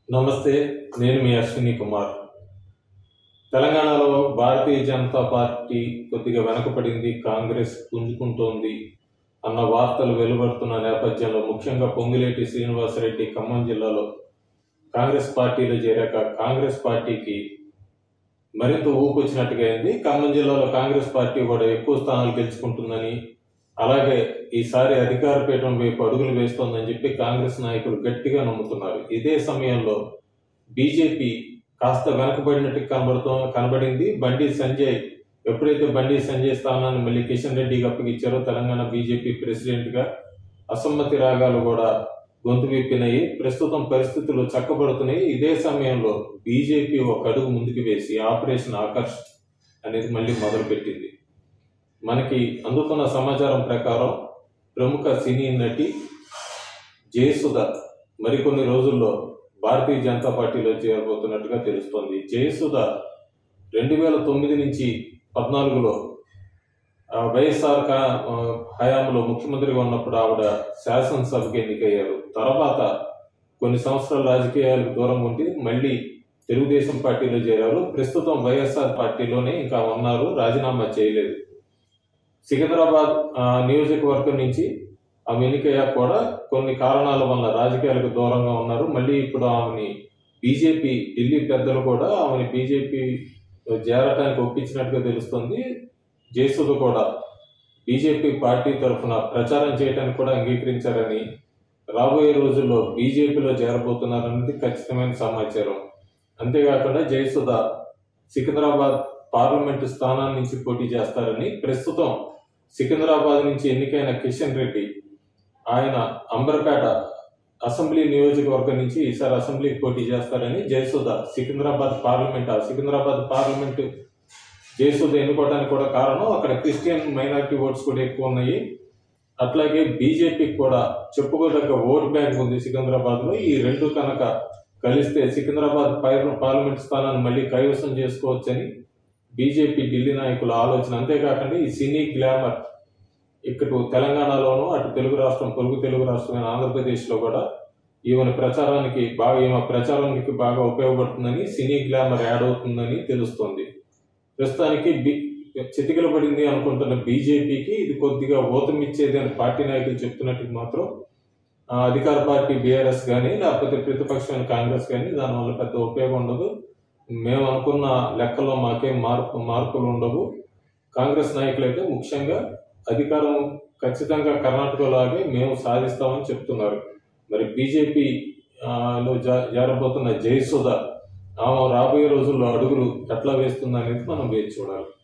నమస్తే నేను మీ అశ్విని కుమార్ తెలంగాణలో భారతీయ జనతా పార్టీ కొద్దిగా వెనకపడింది కాంగ్రెస్ పుంజుకుంటోంది అన్న వార్తలు వెలువడుతున్న నేపథ్యంలో ముఖ్యంగా పొంగిలేటి శ్రీనివాసరెడ్డి ఖమ్మం జిల్లాలో కాంగ్రెస్ పార్టీలో చేరాక కాంగ్రెస్ పార్టీకి మరింత ఊపు వచ్చినట్టుగా అయింది ఖమ్మం జిల్లాలో కాంగ్రెస్ పార్టీ కూడా ఎక్కువ స్థానాలు గెలుచుకుంటుందని అలాగే ఈసారి అధికార పీఠం వైపు అడుగులు వేస్తోందని చెప్పి కాంగ్రెస్ నాయకులు గట్టిగా నమ్ముతున్నారు ఇదే సమయంలో బీజేపీ కాస్త వెనకబడినట్టు కనబడుతూ కనబడింది బండి సంజయ్ ఎప్పుడైతే బండి సంజయ్ స్థానాన్ని మళ్ళీ కిషన్ రెడ్డికి అప్పగించారో తెలంగాణ బీజేపీ ప్రెసిడెంట్ గా అసమ్మతి రాగాలు కూడా గొంతు విప్పినాయి ప్రస్తుతం పరిస్థితులు చక్కబడుతున్నాయి ఇదే సమయంలో బీజేపీ ఒక అడుగు ముందుకు వేసి ఆపరేషన్ ఆకర్ష్ అనేది మళ్ళీ మొదలుపెట్టింది మనకి అందుతున్న సమాచారం ప్రకారం ప్రముఖ సినీ నటి జయసుధ మరికొన్ని రోజుల్లో భారతీయ జనతా పార్టీలో చేరబోతున్నట్టుగా తెలుస్తోంది జయసుధ రెండు వేల తొమ్మిది నుంచి పద్నాలుగులో ఆ, వైఎస్ఆర్ కా- ఆ, హయాంలో ముఖ్యమంత్రిగా ఉన్నప్పుడు ఆవిడ శాసనసభకి ఎన్నికయ్యారు తర్వాత కొన్ని సంవత్సరాల రాజకీయాలకు దూరం ఉండి మళ్ళీ తెలుగుదేశం పార్టీలో చేరారు ప్రస్తుతం వైఎస్ఆర్ పార్టీలోనే ఇంకా ఉన్నారు రాజీనామా చేయలేదు సికింద్రాబాద్ ఆ, నియోజకవర్గం నుంచి ఆమె ఎన్నికయ్యాక కూడా కొన్ని కారణాల వల్ల రాజకీయాలకు దూరంగా ఉన్నారు మళ్ళీ ఇప్పుడు ఆమెని బీజేపీ ఢిల్లీ పెద్దలు కూడా ఆమెని బీజేపీ చేరటానికి ఒప్పించినట్టుగా తెలుస్తుంది జయసుధ కూడా బీజేపీ పార్టీ తరఫున ప్రచారం చేయడానికి కూడా అంగీకరించారని రాబోయే రోజుల్లో బీజేపీలో చేరబోతున్నారన్నది ఖచ్చితమైన సమాచారం అంతేకాకుండా జయసుధ సికింద్రాబాద్ పార్లమెంటు స్థానాన్ని నుంచి పోటీ చేస్తారని ప్రస్తుతం సికింద్రాబాద్ నుంచి ఎన్నికైన కిషన్ రెడ్డి ఆయన అంబర్పేట అసెంబ్లీ నియోజకవర్గం నుంచి ఈసారి అసెంబ్లీకి పోటీ చేస్తారని జయసుధ సికింద్రాబాద్ పార్లమెంట్ ఆ సికింద్రాబాద్ పార్లమెంట్ జయసుధ ఎన్నుకోవడానికి కూడా కారణం అక్కడ క్రిస్టియన్ మైనారిటీ ఓట్స్ కూడా ఎక్కువ ఉన్నాయి అట్లాగే బీజేపీకి కూడా చెప్పుకోదగ్గ ఓట్ బ్యాంక్ ఉంది సికింద్రాబాద్ లో ఈ రెండు కనుక కలిస్తే సికింద్రాబాద్ పై- పార్లమెంట్ స్థానాన్ని మళ్ళీ కైవసం చేసుకోవచ్చని బీజేపీ ఢిల్లీ నాయకుల ఆలోచన అంతేకాకుండా ఈ సినీ గ్లామర్ ఇక్కడ తెలంగాణలోను అటు తెలుగు రాష్ట్రం పొరుగు తెలుగు రాష్ట్రమైన ఆంధ్రప్రదేశ్ లో కూడా ఈమె ప్రచారానికి బాగా ఈమె ప్రచారానికి బాగా ఉపయోగపడుతుందని సినీ గ్లామర్ యాడ్ అవుతుందని తెలుస్తోంది ప్రస్తుతానికి బి చితికిలబడింది అనుకుంటున్న బీజేపీకి ఇది కొద్దిగా ఊతమిచ్చేది అని పార్టీ నాయకులు చెప్తున్నట్టు మాత్రం ఆ, అధికార పార్టీ బీఆర్ఎస్ కానీ లేకపోతే ప్రతిపక్షమైన కాంగ్రెస్ కానీ దానివల్ల పెద్ద ఉపయోగం ఉండదు మేము అనుకున్న లెక్కలో మాకేం మార్పు మార్పులు ఉండవు కాంగ్రెస్ నాయకులు అయితే ముఖ్యంగా అధికారం ఖచ్చితంగా కర్ణాటక లాగే మేము సాధిస్తామని చెప్తున్నారు మరి బీజేపీ ఆ, లో జా- జారబోతున్న జయసుధ ఆమె రాబోయే రోజుల్లో అడుగులు ఎట్లా వేస్తుందనేది మనం వేచి చూడాలి